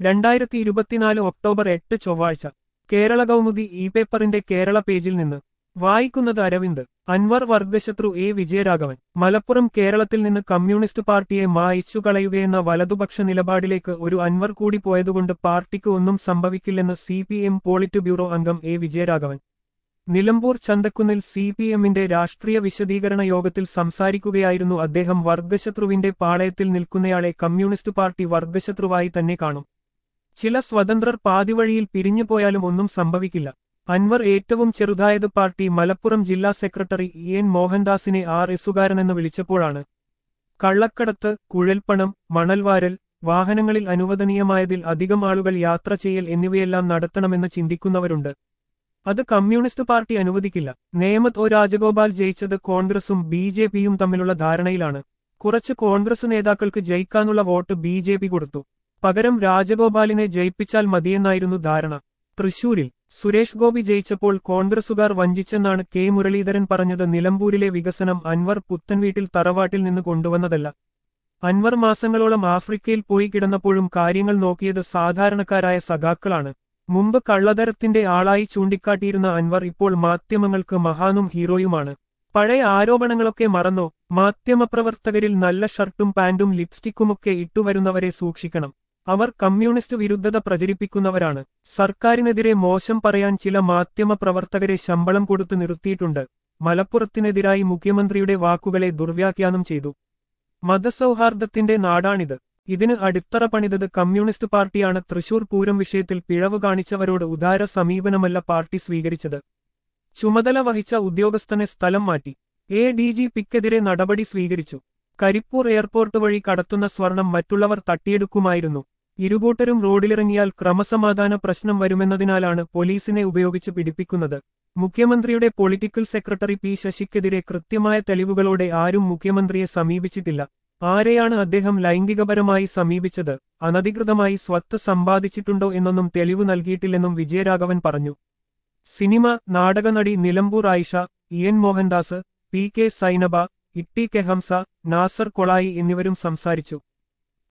രണ്ടായിരത്തി ഇരുപത്തിനാല് ഒക്ടോബർ എട്ട് ചൊവ്വാഴ്ച കേരള കൗമുദി ഇ പേപ്പറിന്റെ കേരള പേജിൽ നിന്ന് വായിക്കുന്നത് അരവിന്ദ് അൻവർ വർഗശത്രു എ വിജയരാഘവൻ മലപ്പുറം കേരളത്തിൽ നിന്ന് കമ്മ്യൂണിസ്റ്റ് പാർട്ടിയെ മായിച്ചു കളയുകയെന്ന വലതുപക്ഷ നിലപാടിലേക്ക് ഒരു അൻവർ കൂടി പോയതുകൊണ്ട് പാർട്ടിക്ക് ഒന്നും സംഭവിക്കില്ലെന്ന് C P M polit bureau അംഗം എ വിജയരാഘവൻ നിലമ്പൂർ ചന്തക്കുന്നിൽ സി പി എമ്മിന്റെ രാഷ്ട്രീയ വിശദീകരണ യോഗത്തിൽ സംസാരിക്കുകയായിരുന്നു അദ്ദേഹം വർഗശത്രുവിന്റെ പാളയത്തിൽ നിൽക്കുന്നയാളെ കമ്മ്യൂണിസ്റ്റ് പാർട്ടി വർഗശത്രുവായി തന്നെ കാണും ചില സ്വതന്ത്രർ പാതിവഴിയിൽ പിരിഞ്ഞുപോയാലും ഒന്നും സംഭവിക്കില്ല അൻവർ ഏറ്റവും ചെറുതായത് പാർട്ടി മലപ്പുറം ജില്ലാ സെക്രട്ടറി ഇ എൻ മോഹൻദാസിനെ ആർ എസുകാരനെന്ന് വിളിച്ചപ്പോഴാണ് കള്ളക്കടത്ത് കുഴൽപ്പണം മണൽവാരൽ വാഹനങ്ങളിൽ അനുവദനീയമായതിൽ അധികം ആളുകൾ യാത്ര ചെയ്യൽ എന്നിവയെല്ലാം നടത്തണമെന്ന് ചിന്തിക്കുന്നവരുണ്ട് അത് കമ്മ്യൂണിസ്റ്റ് പാർട്ടി അനുവദിക്കില്ല നേമത്ത് ഒ രാജഗോപാൽ ജയിച്ചത് കോൺഗ്രസും ബി ജെ പിയും തമ്മിലുള്ള ധാരണയിലാണ് കുറച്ച് കോൺഗ്രസ് നേതാക്കൾക്ക് ജയിക്കാനുള്ള വോട്ട് ബി ജെ പി കൊടുത്തു പകരം രാജഗോപാലിനെ ജയിപ്പിച്ചാൽ മതിയെന്നായിരുന്നു ധാരണ തൃശൂരിൽ സുരേഷ് ഗോപി ജയിച്ചപ്പോൾ കോൺഗ്രസുകാർ വഞ്ചിച്ചെന്നാണ് കെ മുരളീധരൻ പറഞ്ഞത് നിലമ്പൂരിലെ വികസനം അൻവർ പുത്തൻവീട്ടിൽ തറവാട്ടിൽ നിന്ന് കൊണ്ടുവന്നതല്ല അൻവർ മാസങ്ങളോളം ആഫ്രിക്കയിൽ പോയി കിടന്നപ്പോഴും കാര്യങ്ങൾ നോക്കിയത് സാധാരണക്കാരായ സഖാക്കളാണ് മുമ്പ് കള്ളതരത്തിന്റെ ആളായി ചൂണ്ടിക്കാട്ടിയിരുന്ന അൻവർ ഇപ്പോൾ മാധ്യമങ്ങൾക്ക് മഹാനും ഹീറോയുമാണ് പഴയ ആരോപണങ്ങളൊക്കെ മറന്നോ മാധ്യമപ്രവർത്തകരിൽ നല്ല ഷർട്ടും പാന്റും ലിപ്സ്റ്റിക്കുമൊക്കെ ഇട്ടുവരുന്നവരെ സൂക്ഷിക്കണം അവർ കമ്മ്യൂണിസ്റ്റ് വിരുദ്ധത പ്രചരിപ്പിക്കുന്നവരാണ് സർക്കാരിനെതിരെ മോശം പറയാൻ ചില മാധ്യമപ്രവർത്തകരെ ശമ്പളം കൊടുത്തു നിർത്തിയിട്ടുണ്ട് മലപ്പുറത്തിനെതിരായി മുഖ്യമന്ത്രിയുടെ വാക്കുകളെ ദുർവ്യാഖ്യാനം ചെയ്തു മതസൗഹാർദ്ദത്തിന്റെ നാടാണിത് ഇതിന് അടിത്തറ പണിതത് കമ്മ്യൂണിസ്റ്റ് പാർട്ടിയാണ് തൃശൂർ പൂരം വിഷയത്തിൽ പിഴവ് കാണിച്ചവരോട് ഉദാര സമീപനമല്ല പാർട്ടി സ്വീകരിച്ചത് ചുമതല വഹിച്ച ഉദ്യോഗസ്ഥനെ സ്ഥലം മാറ്റി എ ഡി ജി പിക്കെതിരെ നടപടി സ്വീകരിച്ചു കരിപ്പൂർ എയർപോർട്ട് വഴി കടത്തുന്ന സ്വർണം മറ്റുള്ളവർ തട്ടിയെടുക്കുമായിരുന്നു ഇരുകൂട്ടരും റോഡിലിറങ്ങിയാൽ ക്രമസമാധാന പ്രശ്നം വരുമെന്നതിനാലാണ് പോലീസിനെ ഉപയോഗിച്ച് പിടിപ്പിക്കുന്നത് മുഖ്യമന്ത്രിയുടെ പൊളിറ്റിക്കൽ സെക്രട്ടറി പി ശശിക്കെതിരെ കൃത്യമായ തെളിവുകളോടെ ആരും മുഖ്യമന്ത്രിയെ സമീപിച്ചിട്ടില്ല ആരെയാണ് അദ്ദേഹം ലൈംഗികപരമായി സമീപിച്ചത് അനധികൃതമായി സ്വത്ത് സമ്പാദിച്ചിട്ടുണ്ടോ എന്നൊന്നും തെളിവ് നൽകിയിട്ടില്ലെന്നും വിജയരാഘവൻ പറഞ്ഞു സിനിമ നാടകനടി Nilambur Ayisha E N Mohandas P K Sainaba Itty K Hamsa Nasser Kolayi എന്നിവരും സംസാരിച്ചു